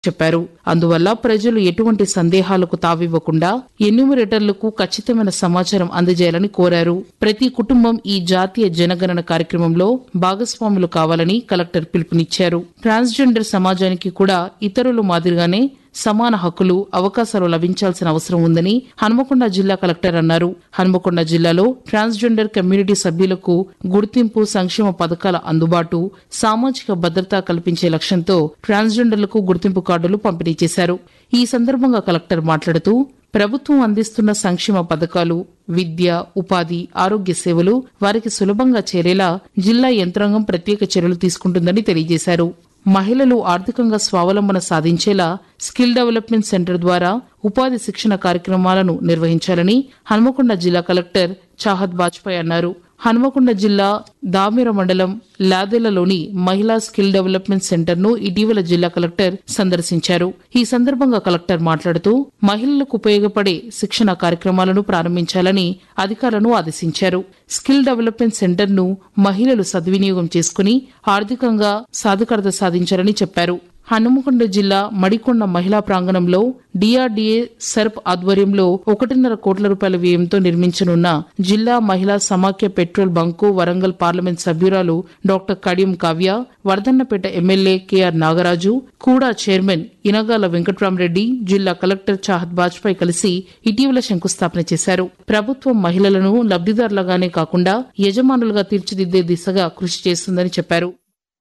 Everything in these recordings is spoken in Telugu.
చెప్పారు అందువల్ల ప్రజలు ఎటువంటి సందేహాలకు తావివ్వకుండా ఎన్యూమరేటర్లకు ఖచ్చితమైన సమాచారం అందజేయాలని కోరారు ప్రతి కుటుంబం ఈ జాతీయ జనగణన కార్యక్రమంలో భాగస్వాములు కావాలని కలెక్టర్ పిలుపునిచ్చారు ట్రాన్స్జెండర్ సమాజానికి కూడా ఇతరులు మాదిరిగానే సమాన హక్కులు అవకాశాలు లభించాల్సిన అవసరం ఉందని హన్మకొండ జిల్లా కలెక్టర్ అన్నారు హన్మకొండ జిల్లాలో ట్రాన్స్జెండర్ కమ్యూనిటీ సభ్యులకు గుర్తింపు సంక్షేమ పథకాల అందుబాటు సామాజిక భద్రత కల్పించే లక్ష్యంతో ట్రాన్స్జెండర్లకు గుర్తింపు కార్డులు పంపిణీ చేశారు ఈ సందర్భంగా కలెక్టర్ మాట్లాడుతూ ప్రభుత్వం అందిస్తున్న సంక్షేమ పథకాలు విద్య ఉపాధి ఆరోగ్య సేవలు వారికి సులభంగా చేరేలా జిల్లా యంత్రాంగం ప్రత్యేక చర్యలు తీసుకుంటుందని తెలియజేశారు మహిళలు ఆర్థికంగా స్వావలంబన సాధించేలా స్కిల్ డెవలప్మెంట్ సెంటర్ ద్వారా ఉపాధి శిక్షణ కార్యక్రమాలను నిర్వహించాలని హన్మకొండ జిల్లా కలెక్టర్ చాహద్ వాజ్పేయి అన్నారు హన్మకొండ జిల్లా దామిర మండలం లాదెలలోని మహిళా స్కిల్ డెవలప్మెంట్ సెంటర్ ను ఇటీవల జిల్లా కలెక్టర్ సందర్శించారు ఈ సందర్భంగా కలెక్టర్ మాట్లాడుతూ మహిళలకు ఉపయోగపడే శిక్షణ కార్యక్రమాలను ప్రారంభించాలని అధికారులను ఆదేశించారు స్కిల్ డెవలప్మెంట్ సెంటర్ ను మహిళలు సద్వినియోగం చేసుకుని ఆర్థికంగా సాధికారత సాధించాలని చెప్పారు హనుమకొండ జిల్లా మడికొండ మహిళా ప్రాంగణంలో డిఆర్డీఏ సర్ప్ ఆధ్వర్యంలో ఒకటిన్నర కోట్ల రూపాయల వ్యయంతో నిర్మించనున్న జిల్లా మహిళా సమాఖ్య పెట్రోల్ బంకు వరంగల్ పార్లమెంట్ సభ్యురాలు doctor Kadiyam Kavya Vardhannapet MLA KR Nagaraju కూడా చైర్మన్ ఇనగాల వెంకట్రామరెడ్డి జిల్లా కలెక్టర్ చాహద్ బాజ్పాయ్ కలిసి ఇటీవల శంకుస్థాపన చేశారు ప్రభుత్వం మహిళలను లబ్దిదారులుగానే కాకుండా యజమానులుగా తీర్చిదిద్దే దిశగా కృషి చేస్తుందని చెప్పారు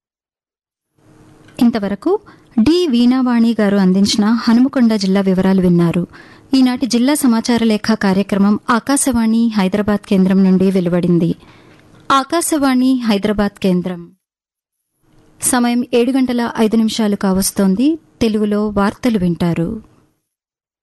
ఇంతవరకు డి వీణావాణి గారు అందించిన హనుమకొండ జిల్లా వివరాలు విన్నారు ఈనాటి జిల్లా సమాచార లేఖ కార్యక్రమం ఆకాశవాణి హైదరాబాద్ కేంద్రం నుండి వెలువడింది ఆకాశవాణి హైదరాబాద్ కేంద్రం సమయం ఏడు గంటల ఐదు నిమిషాలు కావస్తోంది తెలుగులో వార్తలు వింటారు